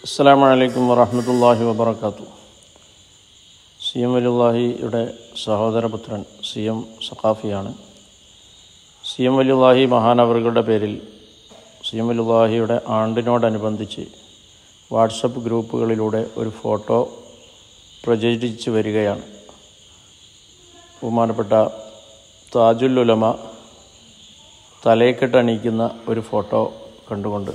അസ്സാം വലൈക്കും വറഹമത്തല്ലാഹി വബർക്കാത്തു സി എം വലിയുല്ലാഹിയുടെ സഹോദരപുത്രൻ സി എം സഖാഫിയാണ് സി എം വലിയുല്ലാഹി മഹാനവറുകളുടെ പേരിൽ സി എം വലിയുല്ലാഹിയുടെ ആണ്ടിനോടനുബന്ധിച്ച് വാട്സപ്പ് ഗ്രൂപ്പുകളിലൂടെ ഒരു ഫോട്ടോ പ്രചരിച്ചു വരികയാണ് ബഹുമാനപ്പെട്ട താജുൽ ഉലമ തലയെക്കെട്ടണിയിക്കുന്ന ഒരു ഫോട്ടോ കണ്ടുകൊണ്ട്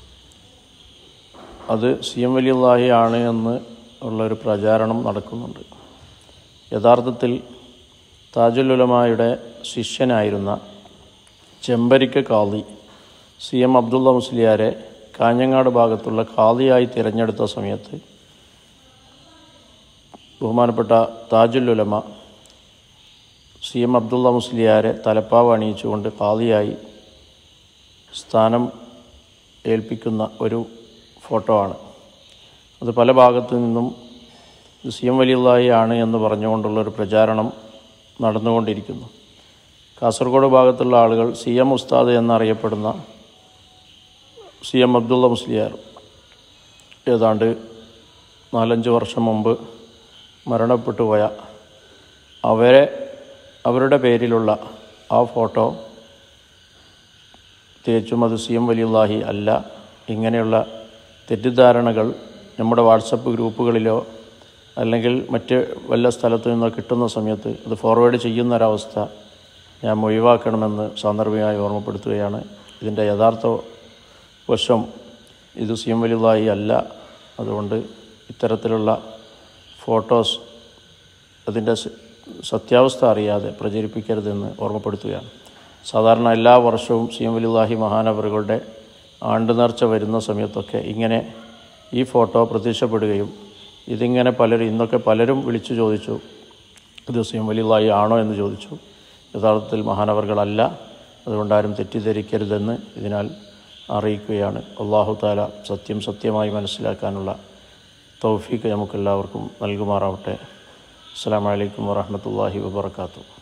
അത് സി എം വലിയുള്ളാഹി ആണ് എന്ന് ഉള്ളൊരു പ്രചാരണം നടക്കുന്നുണ്ട് യഥാർത്ഥത്തിൽ താജുൽ ഉലമായുടെ ശിഷ്യനായിരുന്ന ചെമ്പരിക്ക കാളി സി എം അബ്ദുള്ള മുസ്ലിയാരെ കാഞ്ഞങ്ങാട് ഭാഗത്തുള്ള കാളിയായി തിരഞ്ഞെടുത്ത സമയത്ത് ബഹുമാനപ്പെട്ട താജുൽ ഉലമ സി എം അബ്ദുള്ള മുസ്ലിയാരെ തലപ്പാവ് അണിയിച്ചുകൊണ്ട് കാളിയായി സ്ഥാനം ഏൽപ്പിക്കുന്ന ഒരു ഫോട്ടോ ആണ് അത് പല ഭാഗത്തു നിന്നും ഇത് സി എം വലിയുള്ളായി ആണ് എന്ന് പറഞ്ഞുകൊണ്ടുള്ള ഒരു പ്രചാരണം നടന്നുകൊണ്ടിരിക്കുന്നു കാസർഗോഡ് ഭാഗത്തുള്ള ആളുകൾ സി എം ഉസ്താദ് എന്നറിയപ്പെടുന്ന സി എം അബ്ദുള്ള മുസ്ലിയാർ ഏതാണ്ട് നാലഞ്ച് വർഷം മുമ്പ് മരണപ്പെട്ടു പോയ അവരെ അവരുടെ പേരിലുള്ള ആ ഫോട്ടോ തികച്ചും അത് സി എം വലിയുള്ളാഹി അല്ല ഇങ്ങനെയുള്ള തെറ്റിദ്ധാരണകൾ നമ്മുടെ വാട്സപ്പ് ഗ്രൂപ്പുകളിലോ അല്ലെങ്കിൽ മറ്റ് വല്ല സ്ഥലത്തു നിന്നോ കിട്ടുന്ന സമയത്ത് അത് ഫോർവേഡ് ചെയ്യുന്ന ഒരവസ്ഥ ഞാൻ ഒഴിവാക്കണമെന്ന് സാന്ദർഭികമായി ഓർമ്മപ്പെടുത്തുകയാണ് ഇതിൻ്റെ യഥാർത്ഥ വശം ഇത് സി എം വലിയുള്ളാഹി അല്ല അതുകൊണ്ട് ഇത്തരത്തിലുള്ള ഫോട്ടോസ് അതിൻ്റെ സ- സത്യാവസ്ഥ അറിയാതെ പ്രചരിപ്പിക്കരുതെന്ന് ഓർമ്മപ്പെടുത്തുകയാണ് സാധാരണ എല്ലാ വർഷവും സി എം വലിയുള്ളാഹി മഹാനവറുകളുടെ ആണ്ട് നേർച്ച വരുന്ന സമയത്തൊക്കെ ഇങ്ങനെ ഈ ഫോട്ടോ പ്രത്യക്ഷപ്പെടുകയും ഇതിങ്ങനെ പലരും ഇന്നൊക്കെ പലരും വിളിച്ചു ചോദിച്ചു ഇത് സി എം വലിയുള്ളാഹി ആണോ എന്ന് ചോദിച്ചു യഥാർത്ഥത്തിൽ മഹാനവറുകളല്ല അതുകൊണ്ട് ആരും തെറ്റിദ്ധരിക്കരുതെന്ന് ഇതിനാൽ അറിയിക്കുകയാണ് അള്ളാഹു താല സത്യം സത്യമായി മനസ്സിലാക്കാനുള്ള തൗഫീക്ക് നമുക്കെല്ലാവർക്കും നൽകുമാറാവട്ടെ അസ്സാം വലൈക്കും വാഹമത്തല്ലാഹി വാബർക്കാത്തു